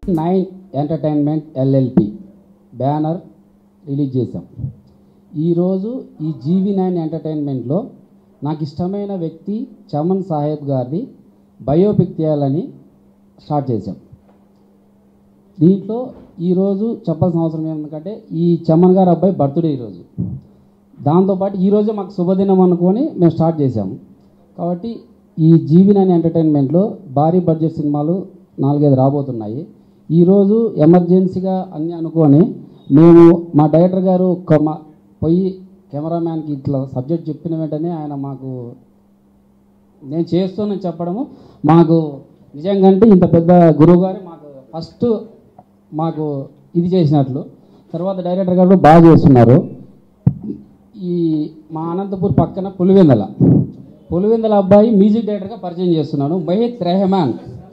nine entertainment LLP banner release చేశాం ఈరోజు ఈ జీవి నైన్ ఎంటర్టైన్మెంట్లో నాకు ఇష్టమైన వ్యక్తి చమన్ సాహెబ్ గారిది బయోపిక్ తీయాలని స్టార్ట్ చేశాం దీంట్లో ఈరోజు చెప్పాల్సిన అవసరం ఏముందంటే ఈ చమన్ గారు అబ్బాయి బర్త్డే ఈరోజు దాంతోపాటు ఈరోజే మాకు శుభదినం అనుకొని మేము స్టార్ట్ చేశాము కాబట్టి ఈ జీవి నైన్ ఎంటర్టైన్మెంట్లో భారీ బడ్జెట్ సినిమాలు నాలుగైదు రాబోతున్నాయి ఈరోజు ఎమర్జెన్సీగా అన్ని అనుకొని మేము మా డైరెక్టర్ గారు ఒక మా పోయి కెమెరామ్యాన్కి ఇట్లా సబ్జెక్ట్ చెప్పిన వెంటనే ఆయన మాకు నేను చేస్తానని చెప్పడము మాకు నిజంగా అంటే ఇంత పెద్ద గురువు గారు మాకు ఫస్ట్ మాకు ఇది చేసినట్లు తర్వాత డైరెక్టర్ గారు బాగా చేస్తున్నారు ఈ మా అనంతపూర్ పక్కన పులివెందల పులివెందల అబ్బాయి మ్యూజిక్ డైరెక్టర్గా పరిచయం చేస్తున్నాను మహిత్ రెహమాన్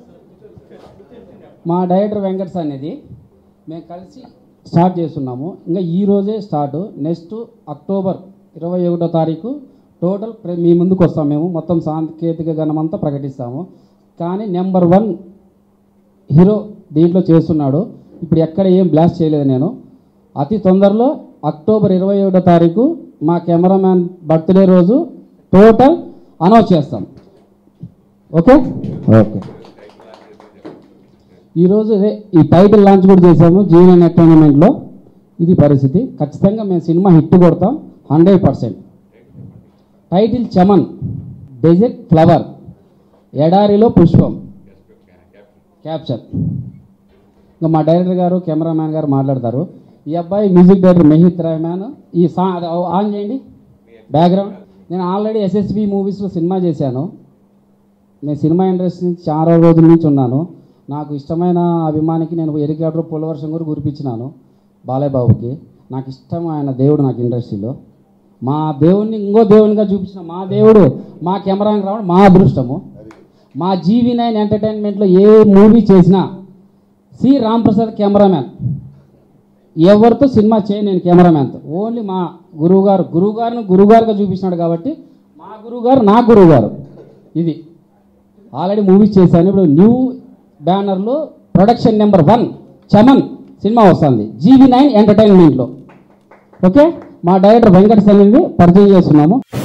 మా డైరెక్టర్ వెంకట్స్ అనేది మేము కలిసి స్టార్ట్ చేస్తున్నాము ఇంకా ఈ రోజే స్టార్ట్ నెక్స్ట్ అక్టోబర్ ఇరవై ఒకటో తారీఖు టోటల్ ప్ర- మీ ముందుకు వస్తాం మేము మొత్తం సాంకేతిక గణమంతా ప్రకటిస్తాము కానీ నెంబర్ వన్ హీరో దీంట్లో చేస్తున్నాడు ఇప్పుడు ఎక్కడ ఏం బ్లాస్ట్ చేయలేదు నేను అతి తొందరలో అక్టోబర్ ఇరవై ఒకటో తారీఖు మా కెమెరామ్యాన్ బర్త్డే రోజు టోటల్ అనౌన్స్ చేస్తాం ఓకే ఓకే ఈరోజు ఇదే ఈ టైటిల్ లాంచ్ కూడా చేసాము జీవన్ ఎంటర్టైన్మెంట్లో ఇది పరిస్థితి ఖచ్చితంగా మేము సినిమా హిట్ కొడతాం hundred percent title Chaman desert flower ఎడారిలో పుష్పం క్యాప్చర్ ఇంకా మా డైరెక్టర్ గారు కెమెరామ్యాన్ గారు మాట్లాడతారు ఈ అబ్బాయి మ్యూజిక్ డైరెక్టర్ మెహిత్ రెహమాన్ ఈ సా అది ఆన్ చేయండి బ్యాక్గ్రౌండ్ నేను ఆల్రెడీ ఎస్ఎస్బి మూవీస్లో సినిమా చేశాను నేను సినిమా ఇండస్ట్రీ నుంచి చాలా రోజుల నుంచి ఉన్నాను నాకు ఇష్టమైన అభిమానికి నేను ఎరికాటర్ పులవర్షం కూడా కురిపించినాను బాలయ్య బాబుకి నాకు ఇష్టం ఆయన దేవుడు నాకు ఇండస్ట్రీలో మా దేవుడిని ఇంకో దేవునిగా చూపించిన మా దేవుడు మా కెమెరాకి రావడం మా అదృష్టము మా జీవీ నైన్ ఎంటర్టైన్మెంట్లో ఏ మూవీ చేసినా సి రాంప్రసాద్ కెమెరామ్యాన్ ఎవరితో సినిమా చేయను నేను కెమెరామ్యాన్తో ఓన్లీ మా గురువు గారు గురువు గారిని గురువు గారుగా చూపించినాడు కాబట్టి మా గురువు గారు నా గురువు గారు ఇది ఆల్రెడీ మూవీస్ చేశాను ఇప్పుడు న్యూ బ్యానర్లో production number one Chaman cinema వస్తుంది జీవీ నైన్ ఎంటర్టైన్మెంట్లో ఓకే మా డైరెక్టర్ వెంకట అనేది పరిచయం చేస్తున్నాము